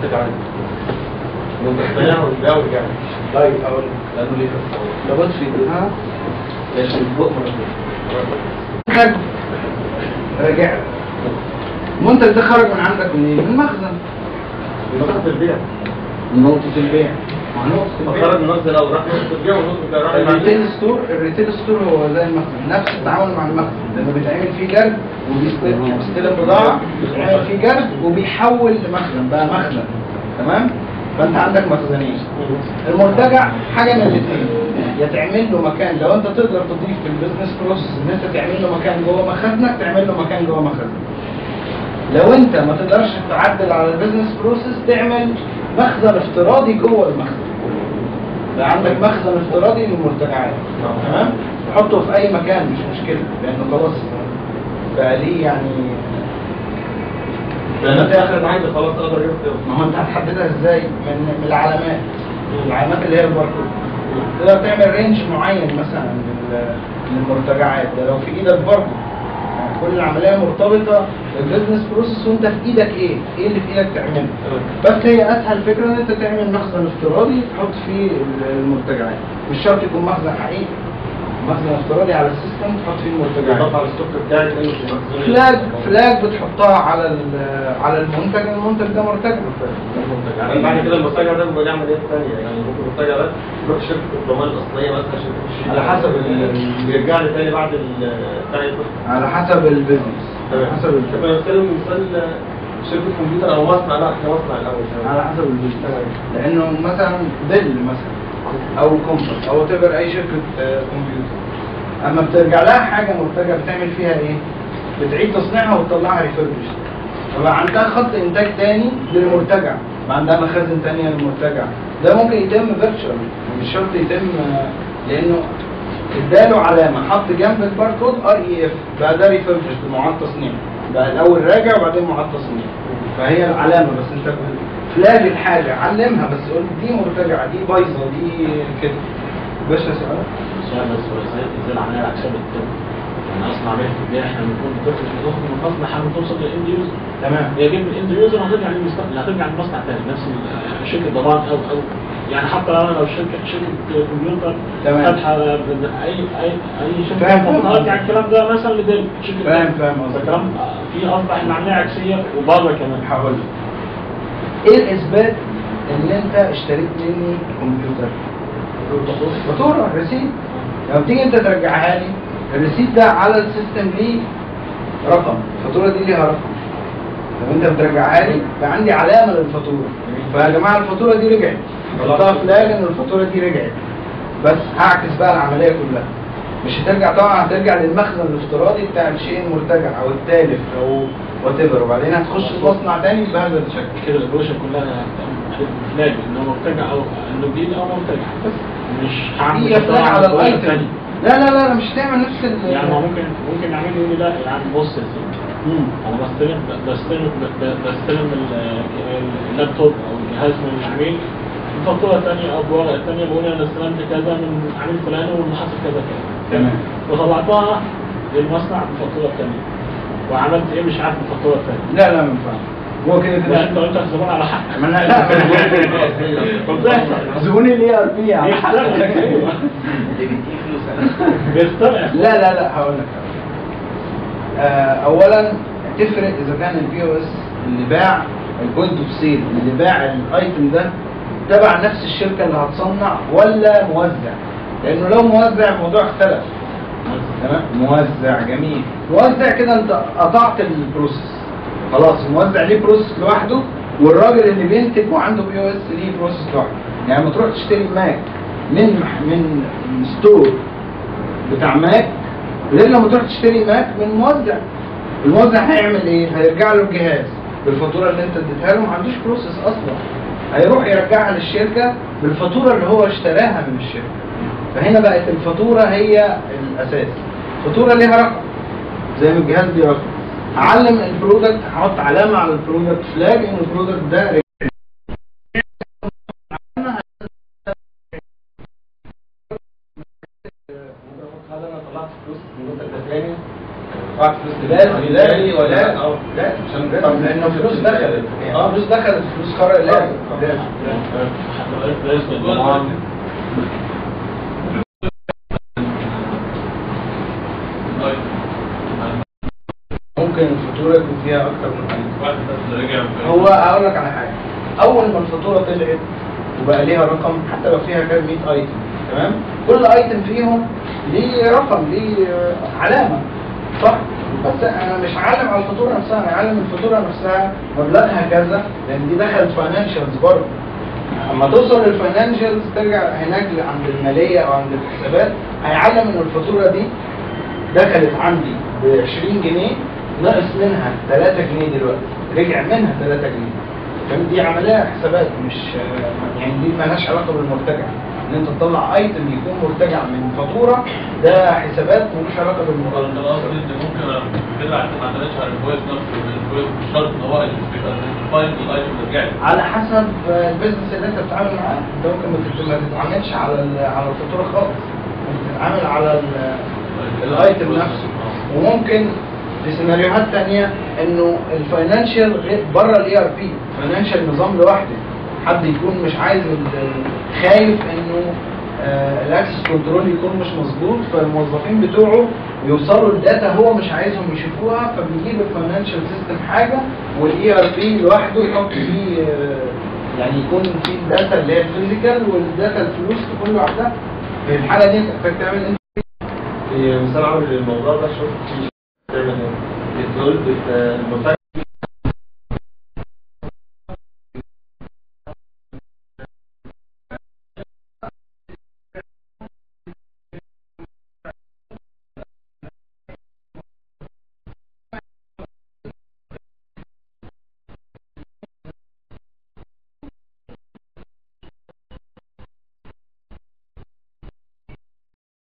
منتج عادي بيعه ويبيعه ويرجع طيب اقول لانه ليه خساره لابد في ها ليش البق منتج رجع المنتج ده خرج من عندك منين؟ من المخزن نقطة البيع من نقطة البيع مع نقطة خرج البيع من نقطة لو راح نقطة البيع ونقطة راح الريتيل ستور الريتيل ستور هو زي المخزن نفس التعامل مع المخزن لما بيتعمل فيه جرد وبيستلم بيستلم بضاعة بيتعمل فيه جرد وبيحول لمخزن بقى مخزن تمام؟ فانت عندك مخزنين المرتجع حاجة من الاثنين يا تعمل له مكان لو انت تقدر تضيف في البيزنس بروسيس ان انت تعمل له مكان جوه مخزنك تعمل له مكان جوه مخزنك لو انت ما تقدرش تعدل على البيزنس بروسيس تعمل مخزن افتراضي جوه المخزن يبقى عندك مخزن افتراضي للمرتجعات تمام حطه في اي مكان مش مشكله لانه خلاص بقى ليه يعني لان انت اخر عندي خلاص اقدر يفتح ما هو انت هتحددها ازاي من من العلامات العلامات اللي هي الباركود تقدر تعمل رينج معين مثلا لل- للمرتجعات ده لو في ايدك برضه يعني كل العمليه مرتبطه بالبيزنس بروسيس وانت في ايدك ايه؟ ايه اللي في ايدك تعمله؟ بس هي اسهل فكره ان انت تعمل مخزن افتراضي تحط فيه المرتجعات مش شرط يكون مخزن حقيقي مخزن افتراضي على السيستم تحط فيه المرتجعات بضغط على الستوك بتاعي تلاقيه في المخزون. فلاج فلاج بتحطها على ال- على المنتج المنتج ده مرتجع يعني بعد كده المرتجع ده بيبقى ليه عمليات ثانيه يعني ممكن المرتجع ده يروح شركه الضمان الاصليه مثلا شركه الشيء على حسب ال- بيرجع لي تاني بعد ال- بتاع يخش على حسب البيزنس على حسب طب البيزنس انا بتكلم مثال شركه كمبيوتر او مصنع لا احنا مصنع الاول على حسب البيزنس لانه مثلا ديل مثلا او كومباس او تبر اي شركه آه، كمبيوتر اما بترجع لها حاجه مرتجعه بتعمل فيها ايه؟ بتعيد تصنيعها وتطلعها ريفربش فبقى عندها خط انتاج تاني للمرتجع بقى عندها مخازن تانية للمرتجع ده ممكن يتم فيرتشوال مش شرط يتم آه، لانه اداله علامه حط جنب الباركود ار اي اف بقى ده ريفربش معاد تصنيع بقى الاول راجع وبعدين معاد تصنيع فهي العلامه بس انت فلاج الحاجه علمها بس قول دي مرتجعه دي بايظه دي كده باشا سؤال سؤال بس هو ازاي ازاي العمليه العكسيه بتتم؟ يعني اصنع بيها في البيع احنا بنكون بنخرج بنخرج من المصنع لحد ما توصل للاند يوزر تمام هي جيب الاند يوزر هترجع للمستقبل هترجع للمصنع تاني نفس ال- شركه ضمان او او يعني حتى لو انا لو شركه شركه كمبيوتر تمام. فاتحه ب- اي اي اي شركه فاهم، فاهم. هرجع الكلام ده مثلا لديل شركه فاهم، ديل. فاهم قصدك. فالكلام في اصبح العمليه عكسيه وبره كمان هقول لك. ايه الاثبات ان انت اشتريت مني كمبيوتر فاتوره ريسيت لما تيجي انت ترجعها لي الريسيت ده على السيستم ليه رقم الفاتوره دي ليها رقم لو انت بترجعها لي يبقى عندي علامه للفاتوره فيا جماعه الفاتوره دي رجعت حطها فلاج ان الفاتوره دي رجعت بس هعكس بقى العمليه كلها مش هترجع طبعا هترجع للمخزن الافتراضي بتاع الشيء المرتجع او التالف او وات ايفر وبعدين هتخش المصنع تاني بهذا الشكل كده البروشة كلها فلاج ان هو مرتجع او انه جديد او مرتجع بس مش هعمل هي فلاج على البروشة الايتم التانية. لا لا لا لا مش هتعمل نفس ال يعني ما ممكن ممكن يعمل يقول لي لا يا عم بص يا سيدي مم. انا بستلم بستلم بستلم ال- اللابتوب او الجهاز من العميل بفاتوره ثانيه او بورقه ثانيه بقول انا استلمت كذا من عميل فلاني واللي حصل كذا كذا تمام وطلعتها للمصنع بفاتوره ثانيه وعملت ايه مش عارف بفاتوره ثانيه لا لا ما ينفعش هو كده لا كده انت قلت الزبون على حق ما انا لا بتحصل زبون الاي ار بي على حق. بيخترع اللي بيديه فلوس بيخترع لا لا لا هقول لك آه، اولا تفرق اذا كان البي او اس اللي باع البوينت اوف سيل اللي باع الايتم ده تبع نفس الشركه اللي هتصنع ولا موزع لانه لو موزع الموضوع اختلف تمام موزع جميل موزع كده انت قطعت البروسيس خلاص الموزع ليه بروسيس لوحده والراجل اللي بينتج وعنده بي او اس ليه بروسيس لوحده يعني ما تروح تشتري ماك من مح- من ستور بتاع ماك غير لما تروح تشتري ماك من موزع الموزع هيعمل ايه هيرجع له الجهاز بالفاتوره اللي انت اديتها له ما عندوش بروسيس اصلا هيروح يرجعها للشركه بالفاتوره اللي هو اشتراها من الشركه فهنا بقت الفاتوره هي الاساس الفاتوره ليها رقم زي ما الجهاز ليه رقم هعلم البرودكت هحط علامه على البرودكت فلاج ان البرودكت ده رجع. هل انا طلعت فلوس من المنتج ده تاني؟ طلعت فلوس لازم تاني لازم ولا لا أو- لا عشان طب لانه فلوس دخلت يعني اه فلوس دخلت فلوس خرج لازم لازم ممكن الفاتوره يكون فيها اكتر من حاجه واحد بس رجع هو هقول لك على حاجه اول ما الفاتوره طلعت وبقى ليها رقم حتى لو فيها كام 100 ايتم تمام كل ايتم فيهم ليه رقم ليه آه، علامه صح بس انا مش هعلم على الفاتوره نفسها انا هعلم الفاتوره نفسها مبلغها كذا لان دي دخلت فاينانشالز برضه اما توصل للفاينانشالز ترجع هناك عند الماليه او عند الحسابات هيعلم ان الفاتوره دي دخلت عندي ب 20 جنيه ناقص منها 3 جنيه دلوقتي رجع منها 3 جنيه فاهم دي عمليه حسابات مش يعني دي مالهاش علاقه بالمرتجع ان انت تطلع ايتم يكون مرتجع من فاتوره ده حسابات ملوش علاقه انا بالمرتجع قصدي انت ممكن كده عشان ما اعتمدش على الكويس نفسه الكويس مش شرط ان هو يبقى الفايل الايتم اللي رجع لي على حسب البيزنس اللي انت بتتعامل معاه انت ممكن ما تت- ما تتعاملش على ال- على الفاتوره خالص انت بتتعامل على ال- الايتم نفسه وممكن في سيناريوهات تانية انه الفاينانشال غير بره الاي ار بي فاينانشال نظام لوحده حد يكون مش عايز ال- ال- خايف انه الاكسس كنترول يكون مش مظبوط فالموظفين بتوعه يوصلوا الداتا هو مش عايزهم يشوفوها فبيجيب الفاينانشال سيستم حاجه والاي ار بي لوحده يحط فيه آه، يعني يكون في الداتا اللي هي الفيزيكال والداتا الفلوس تكون لوحدها في الحاله دي انت محتاج تعمل انت في مثال عمل للموضوع ده شفت تعمل ايه؟ بتقول بت- المنتج